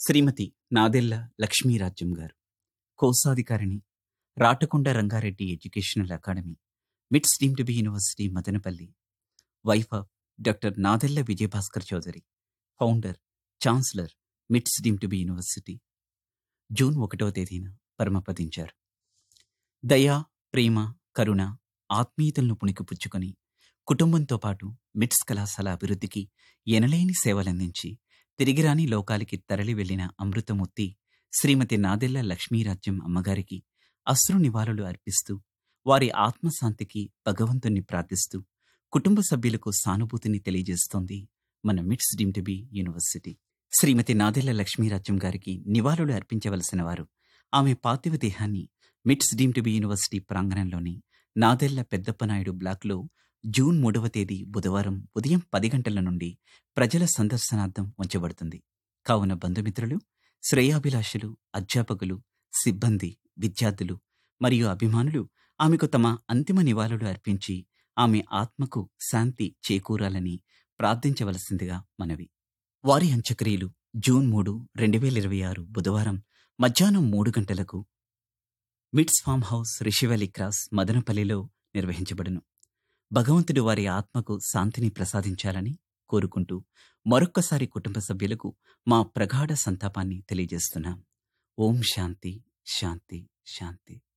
శ్రీమతి నాదెల్ల లక్ష్మీరాజ్యం గారు కోశాధికారిణి Ratakonda Rangareddy educational academy MITS deemed to be university Madanapalle wife of doctor Nadella Vijayabhaskar Chowdary founder chancellor MITS deemed to be university June ఒకటవ తేదీన పరమపదించారు దయ ప్రేమ కరుణ ఆత్మీయతలను పుణికిపుచ్చుకొని కుటుంబంతో పాటు మిట్స్ కళాశాల అభివృద్ధికి ఎనలేని సేవలందించి తిరిగిరాని లోకాలకి తరలి వెళ్లిన అమృతమూర్తి శ్రీమతి నాదెల్ల లక్ష్మీరాజ్యం అమ్మగారికి అశ్రు నివాళులు అర్పిస్తూ వారి ఆత్మశాంతికి భగవంతుణ్ణి ప్రార్థిస్తూ కుటుంబ సభ్యులకు సానుభూతిని తెలియజేస్తోంది మన MITS deemed to be university Srimati Nadella Lakshmirajyam గారికి నివాళులు అర్పించవలసిన వారు ఆమె పార్థివ దేహాన్ని MITS deemed to be university ప్రాంగణంలోని నాదెల్ల పెద్దప్పనాయుడు బ్లాక్లో జూన్ మూడవ తేదీ బుధవారం ఉదయం పది గంటల నుండి ప్రజల సందర్శనార్థం ఉంచబడుతుంది కావున బంధుమిత్రులు శ్రేయాభిలాషులు అధ్యాపకులు సిబ్బంది విద్యార్థులు మరియు అభిమానులు ఆమెకు తమ అంతిమ నివాళులు అర్పించి ఆమె ఆత్మకు శాంతి చేకూరాలని ప్రార్థించవలసిందిగా మనవి వారి అంత్యక్రియలు జూన్ మూడు రెండు వేల ఇరవై ఆరు బుధవారం మధ్యాహ్నం మూడు గంటలకు మిట్స్ ఫామ్ హౌస్ రిషివలి క్రాస్ మదనపల్లిలో నిర్వహించబడును భగవంతుడు వారి ఆత్మకు శాంతిని ప్రసాదించాలని కోరుకుంటూ మరొక్కసారి కుటుంబ సభ్యులకు మా ప్రగాఢ సంతాపాన్ని తెలియజేస్తున్నాం ఓం శాంతి శాంతి శాంతి